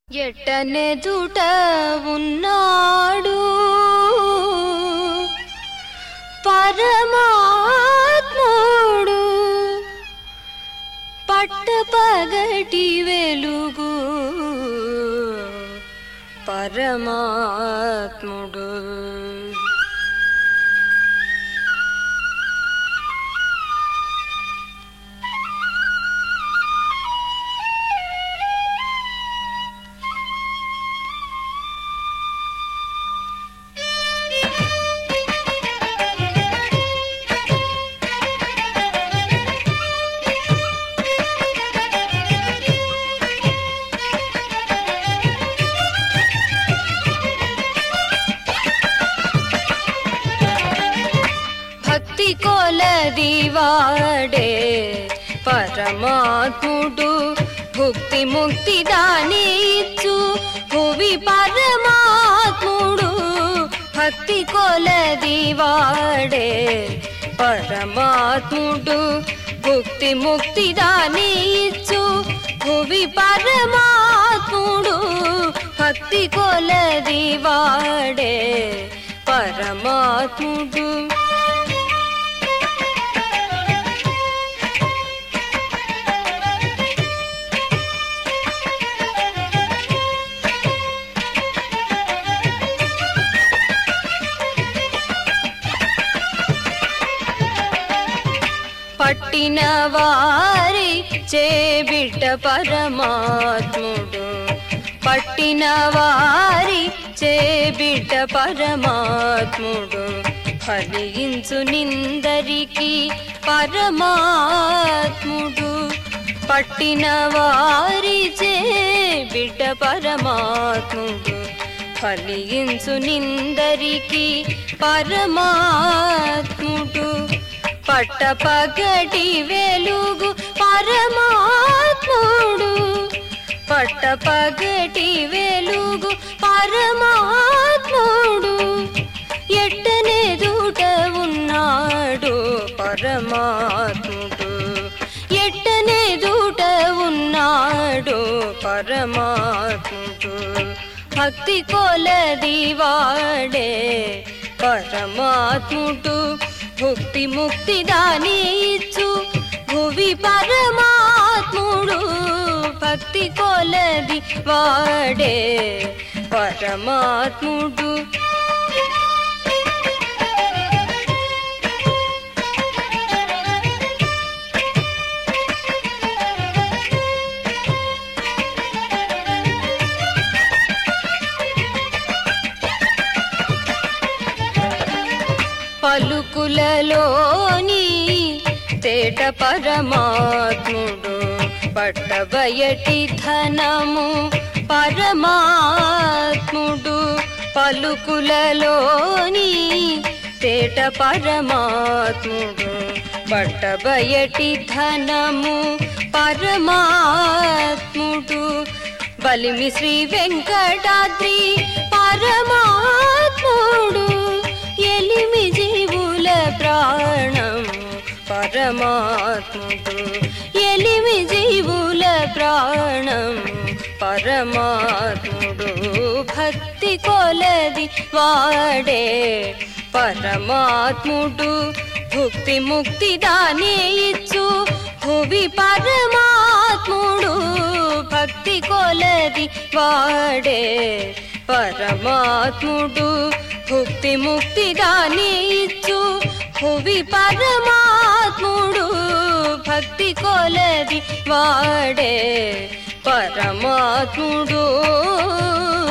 ఎట్టనెదుట ఉన్నాడు పరమాత్ముడు పట్టపగటి వెలుగు పరమాత్ముడు భక్తి కొలది వాడే పరమాత్ముడు భుక్తి ముక్తి దానిచ్చు భువి పరమాత్ముడు భక్తి కొలది వాడే పరమాత్ముడు భుక్తి ముక్తి దానిచ్చు భువి పరమాత్ముడు భక్తి కొలది వాడే పరమాత్ముడు పట్టిన వారి చేబిట్ట పరమాత్ముడు పట్టిన వారి చేబిట్ట పరమాత్ముడు ఫలించు నిందరికి పరమాత్ముడు పట్టిన వారి చేబిట్ట పరమాత్ముడు ఫలించు నిందరికి పరమాత్ముడు పట్టపగటి వెలుగు పరమాత్ముడు పట్టపగటి వెలుగు పరమాత్ముడు ఎట్టనెదుట ఉన్నాడు పరమాత్ముడు ఎట్టనెదుట ఉన్నాడు పరమాత్ముడు భక్తి కొలది వాడే పరమాత్ముడు భుక్తి ముక్తి దానిచ్చు భువి పరమాత్ముడు భక్తి కొలది వాడే పరమాత్ముడు పలుకులలోని తేట పరమాత్ముడు పట్టబయటి ధనము పరమాత్ముడు పలుకులలోని తేట పరమాత్ముడు పట్టబయటి ధనము పరమాత్ముడు బలిమి శ్రీ వెంకటాద్రి పరమాత్ముడు ఎలిమి జీవుల ప్రాణం పరమాత్ముడు ఎలిమి జీవుల ప్రాణం పరమాత్ముడు భక్తి కొలది వాడే పరమాత్ముడు భుక్తి ముక్తి దానే ఇచ్చు భువి పరమాత్ముడు భక్తి కొలది వాడే పరమాత్ముడు భుక్తి ముక్తి దాని ఇచ్చు భువి పరమాత్ముడు భక్తి కొలది వాడే పరమాత్ముడు